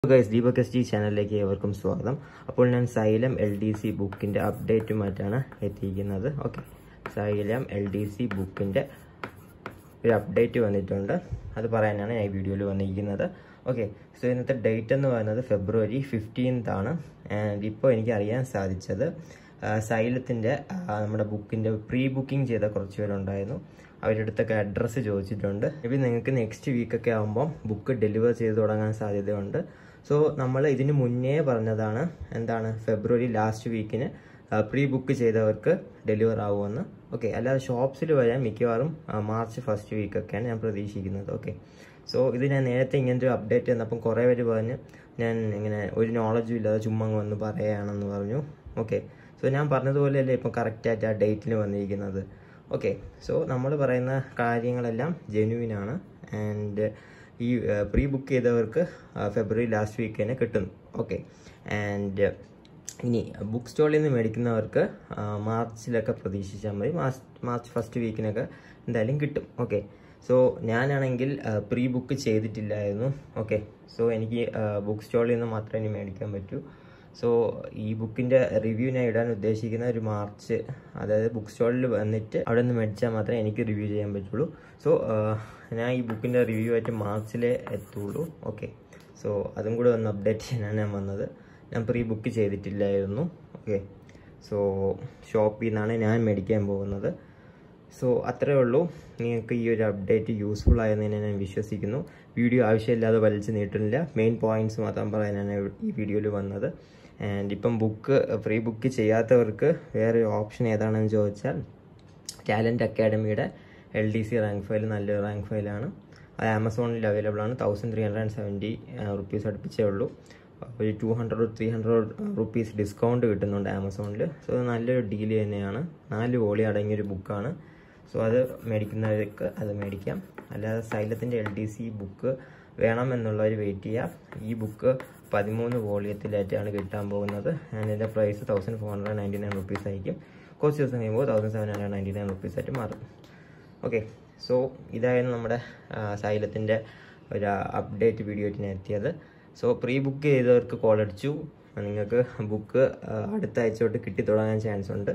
guys Deepak S G ചാനലിലേക്ക് ഏവർക്കും സ്വാഗതം അപ്പോൾ ഞാൻ സൈലം എൽ ഡി സി ബുക്കിൻ്റെ അപ്ഡേറ്റുമായിട്ടാണ് എത്തിയിരിക്കുന്നത് okay Xylem L D C ബുക്കിൻ്റെ ഒരു അപ്ഡേറ്റ് വന്നിട്ടുണ്ട് അത് പറയാനാണ് ഞാൻ ഈ വീഡിയോയിൽ വന്നിരിക്കുന്നത് ഓക്കെ സോ ഇന്നത്തെ ഡേറ്റ് എന്ന് പറയുന്നത് ഫെബ്രുവരി ഫിഫ്റ്റീൻത്ത് ആണ് ആൻഡ് ഇപ്പോൾ എനിക്ക് അറിയാൻ സാധിച്ചത് സൈലത്തിൻ്റെ നമ്മുടെ ബുക്കിൻ്റെ പ്രീ ബുക്കിംഗ് ചെയ്ത കുറച്ച് പേരുണ്ടായിരുന്നു അവരുടെ അടുത്തൊക്കെ അഡ്രസ്സ് ചോദിച്ചിട്ടുണ്ട് മേ നിങ്ങൾക്ക് നെക്സ്റ്റ് വീക്കൊക്കെ ആകുമ്പോൾ ബുക്ക് ഡെലിവർ ചെയ്ത് തുടങ്ങാൻ സാധ്യതയുണ്ട് സോ നമ്മൾ ഇതിന് മുന്നേ പറഞ്ഞതാണ് എന്താണ് ഫെബ്രുവരി ലാസ്റ്റ് വീക്കിന് പ്രീ ബുക്ക് ചെയ്തവർക്ക് ഡെലിവർ ആവുമെന്ന് ഓക്കെ അല്ലാതെ ഷോപ്സിൽ വരാൻ മിക്കവാറും ആ, മാർച്ച് ഫസ്റ്റ് വീക്കൊക്കെയാണ് ഞാൻ പ്രതീക്ഷിക്കുന്നത് ഓക്കെ സോ ഇത് ഞാൻ നേരത്തെ ഇങ്ങനത്തെ ഒരു അപ്ഡേറ്റ് വന്നപ്പം കുറേ പേര് പറഞ്ഞ് ഞാൻ ഇങ്ങനെ ഒരു നോളജും ഇല്ലാതെ ചുമ്മാ അങ്ങ് വന്ന് പറയുകയാണെന്ന് പറഞ്ഞു ഓക്കെ സോ ഞാൻ പറഞ്ഞതുപോലെയല്ലേ ഇപ്പം കറക്റ്റായിട്ട് ആ ഡേറ്റിൽ വന്നിരിക്കുന്നത് ഓക്കെ സോ നമ്മൾ പറയുന്ന കാര്യങ്ങളെല്ലാം ജെന്യൂൻ ആണ് ആൻഡ് ഈ പ്രീ ബുക്ക് ചെയ്തവർക്ക് ഫെബ്രുവരി ലാസ്റ്റ് വീക്ക് തന്നെ കിട്ടുന്നു ഓക്കെ ആൻഡ് ഇനി ബുക്ക് സ്റ്റോളിൽ നിന്ന് മേടിക്കുന്നവർക്ക് ആ, മാർച്ചിലൊക്കെ പ്രതീക്ഷിച്ചാൽ മതി മാർച്ച് മാർച്ച് ഫസ്റ്റ് വീക്കിനൊക്കെ എന്തായാലും കിട്ടും ഓക്കെ സോ ഞാനാണെങ്കിൽ പ്രീ ബുക്ക് ചെയ്തിട്ടില്ലായിരുന്നു ഓക്കെ സോ എനിക്ക് ബുക്ക് സ്റ്റോളിൽ നിന്ന് മാത്രമേ ഇനി മേടിക്കാൻ പറ്റൂ സോ ഈ ബുക്കിൻ്റെ റിവ്യൂ ഞാൻ ഇടാൻ ഉദ്ദേശിക്കുന്ന ഒരു മാർച്ച് അതായത് ബുക്ക് സ്റ്റോളിൽ വന്നിട്ട് അവിടെ നിന്ന് മേടിച്ചാൽ മാത്രമേ എനിക്ക് റിവ്യൂ ചെയ്യാൻ പറ്റുള്ളൂ സോ ഞാൻ ഈ ബുക്കിൻ്റെ റിവ്യൂ ആയിട്ട് മാർച്ചിലേ എത്തുള്ളൂ ഓക്കെ സോ അതും കൂടെ ഒന്ന് അപ്ഡേറ്റ് ചെയ്യാനാണ് ഞാൻ വന്നത് ഞാൻ പ്രീ ബുക്ക് ചെയ്തിട്ടില്ലായിരുന്നു ഓക്കെ സോ ഷോപ്പിൽ നിന്നാണ് ഞാൻ മേടിക്കാൻ പോകുന്നത് സോ അത്രേ ഉള്ളൂ നിങ്ങൾക്ക് ഈ ഒരു അപ്ഡേറ്റ് യൂസ്ഫുൾ ആയെന്ന് തന്നെ ഞാൻ വിശ്വസിക്കുന്നു വീഡിയോ ആവശ്യമില്ലാതെ വലിച്ചു നീട്ടുന്നില്ല മെയിൻ പോയിന്റ്സ് മാത്രം പറയാനാണ് ഈ വീഡിയോയിൽ വന്നത് ആൻഡ് ഇപ്പം ബുക്ക് ഫ്രീ ബുക്ക് ചെയ്യാത്തവർക്ക് വേറെ ഓപ്ഷൻ ഏതാണെന്ന് ചോദിച്ചാൽ ടാലൻറ്റ് അക്കാഡമിയുടെ L D C rank file നല്ലൊരു റാങ്ക് ഫയലാണ് അത് ആമസോണിൽ അവൈലബിൾ ആണ് thousand three hundred and seventy rupees അടുപ്പിച്ചേ ഉള്ളൂ ഒരു two hundred three hundred rupees discount കിട്ടുന്നുണ്ട് ആമസോണിൽ സോ അത് നല്ലൊരു ഡീൽ തന്നെയാണ് നാല് വോളി അടങ്ങിയൊരു ബുക്കാണ് സോ അത് മേടിക്കുന്നവർക്ക് അത് മേടിക്കാം അല്ലാതെ സൈലത്തിൻ്റെ എൽ ഡി സി ബുക്ക് വേണമെന്നുള്ളവർ വെയിറ്റ് ചെയ്യുക ഈ ബുക്ക് പതിമൂന്ന് വോളിയത്തിലായിട്ടാണ് കിട്ടാൻ പോകുന്നത് ആൻഡ് ഇതിൻ്റെ price thousand four hundred ninety nine rupees ആയിരിക്കും കുറച്ച് ദിവസം കഴിയുമ്പോൾ thousand seven hundred ninety nine rupees ആയിട്ട് മാറും ഓക്കെ സോ ഇതായിരുന്നു നമ്മുടെ സൈലത്തിൻ്റെ ഒരു അപ്ഡേറ്റ് വീഡിയോ ആയിട്ട് ഞാൻ എത്തിയത് സോ പ്രീ ബുക്ക് ചെയ്തവർക്ക് കോൾ അടിച്ചു നിങ്ങൾക്ക് ബുക്ക് അടുത്ത ആഴ്ച തൊട്ട് കിട്ടി തുടങ്ങാൻ ചാൻസ് ഉണ്ട്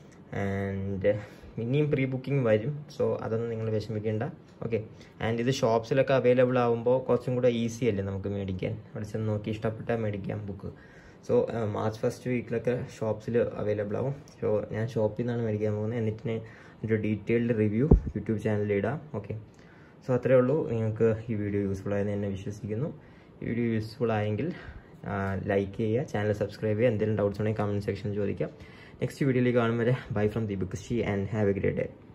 ആൻഡ് ഇനിയും പ്രീ ബുക്കിംഗ് വരും സോ അതൊന്നും നിങ്ങൾ വിഷമിക്കേണ്ട ഓക്കെ ആൻഡ് ഇത് ഷോപ്സിലൊക്കെ അവൈലബിൾ ആകുമ്പോൾ കുറച്ചും കൂടെ ഈസി അല്ലേ നമുക്ക് മേടിക്കാൻ അവിടെ ചെന്ന് നോക്കി ഇഷ്ടപ്പെട്ടാൽ മേടിക്കാം ബുക്ക് സോ മാർച്ച് ഫസ്റ്റ് വീക്കിലൊക്കെ ഷോപ്സിൽ അവൈലബിൾ ആവും സോ ഞാൻ ഷോപ്പിൽ നിന്നാണ് മേടിക്കാൻ പോകുന്നത് എന്നിട്ട് ഞാൻ ഒരു ഡീറ്റെയിൽഡ് റിവ്യൂ യൂട്യൂബ് ചാനലിൽ ഇടാം ഓക്കെ സോ അത്രേ ഉള്ളൂ നിങ്ങൾക്ക് ഈ വീഡിയോ യൂസ്ഫുൾ ആയെന്ന് എന്നെ വിശ്വസിക്കുന്നു ഈ വീഡിയോ യൂസ്ഫുൾ ആയെങ്കിൽ ലൈക്ക് ചെയ്യുക ചാനൽ സബ്സ്ക്രൈബ് ചെയ്യുക എന്തെങ്കിലും ഡൗട്ട്സ് ഉണ്ടെങ്കിൽ കമൻറ്റ് സെക്ഷനിൽ ചോദിക്കാം നെക്സ്റ്റ് വീഡിയോയിലേക്ക് കാണും വരെ ബൈ ഫ്രം ദീപക് ഷി and have a great day